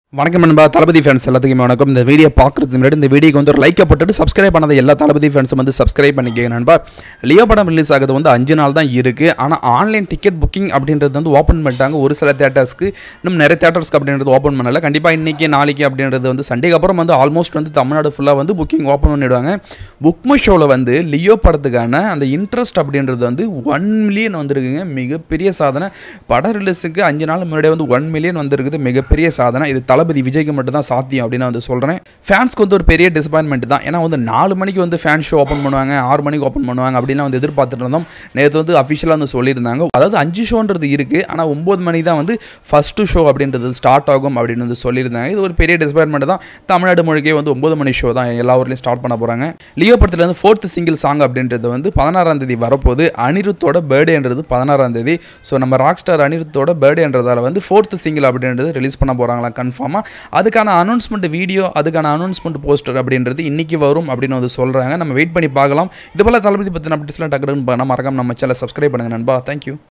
வணக்கம் நண்பா தளபதி ஃபேன்ஸ் எல்லாத்துக்குமே வணக்கம் இந்த வீடியோ பார்க்குறதுக்கு முன்னாடி இந்த வீடியோக்கு வந்து ஒரு லைக்கை போட்டுட்டு சப்ஸ்கிரைப் பண்ணாத எல்லா தளபதி ஃபேன்ஸும் வந்து சப்ஸ்கிரைப் பண்ணிக்கங்க நண்பா லியோ படம் ரிலீஸ் ஆகுது வந்து அஞ்சு நாள் தான் இருக்குது ஆனால் ஆன்லைன் டிக்கெட் புக்கிங் அப்படின்றது வந்து ஓப்பன் பண்ணிட்டாங்க ஒரு சில தேட்டர்ஸ்க்கு இன்னும் நிறைய தேட்டர்ஸ்க்கு அப்படின்றது ஓப்பன் பண்ணல கண்டிப்பாக இன்றைக்கி நாளைக்கு அப்படின்றது வந்து சண்டேக்கு அப்புறம் வந்து ஆல்மோஸ்ட் வந்து தமிழ்நாடு ஃபுல்லாக வந்து புக்கிங் ஓப்பன் பண்ணிடுவாங்க புக்மை ஷோவில் வந்து லியோ படத்துக்கான அந்த இன்ட்ரெஸ்ட் அப்படின்றது வந்து ஒன் மில்லியன் வந்திருக்குங்க மிகப்பெரிய சாதனை பட ரிலீஸுக்கு அஞ்சு நாள் முன்னாடியே வந்து ஒன் மில்லியன் வந்திருக்குது மிகப்பெரிய சாதனை இது தளபதி விஜய்க்கு மட்டும் தான் சாத்தியம் அப்படின்னு நான் வந்து சொல்கிறேன் ஃபேன்ஸ்க்கு வந்து ஒரு பெரிய டிசப்பாயின்மெண்ட் தான் ஏன்னா வந்து நாலு மணிக்கு வந்து ஃபேன் ஷோ ஓப்பன் பண்ணுவாங்க ஆறு மணிக்கு ஓப்பன் பண்ணுவாங்க அப்படின்லாம் வந்து எதிர்பார்த்துட்டு இருந்தோம் நேற்று வந்து அஃபிஷியலாக வந்து சொல்லியிருந்தாங்க அதாவது அஞ்சு ஷோன்றது இருக்குது ஆனால் ஒம்பது மணி தான் வந்து ஃபஸ்ட்டு ஷோ அப்படின்றது ஸ்டார்ட் ஆகும் அப்படின்னு வந்து சொல்லியிருந்தாங்க இது ஒரு பெரிய டிசப்பாயின்மெண்ட் தான் தமிழ்நாடு மொழிக்கே வந்து ஒம்பது மணி ஷோ தான் எல்லா ஊர்லேயும் ஸ்டார்ட் பண்ண போகிறாங்க லியோ படத்தில் வந்து ஃபோர்த் சிங்கிள் சாங் அப்படின்றது வந்து பதினாறாம் தேதி வரப்போகுது அனிருத்தோட பர்த்டேன்றது பதினாறாம் தேதி ஸோ நம்ம ராக் ஸ்டார் அனிருத்தோட பர்த்டேன்றதால வந்து ஃபோர்த் சிங்கிள் அப்படின்றது ரிலீஸ் பண்ண போகிறாங்களா கன்ஃபார்மாக அதுக்கான அனௌன்ஸ்மெண்ட் வீடியோ அதுக்கான அனௌன்ஸ்மெண்ட் போஸ்டர் அப்படின்றது இன்னைக்கு வரும் அப்படின்னு வந்து சொல்கிறாங்க நம்ம வெயிட் பண்ணி பார்க்கலாம் இது போல் தளபதி பற்றின அப்டேட்ஸ்லாம் டக்குன்னு பண்ண மறக்காம நம்ம சேனல் சப்ஸ்கிரைப் பண்ணுங்க நண்பா தேங்க்யூ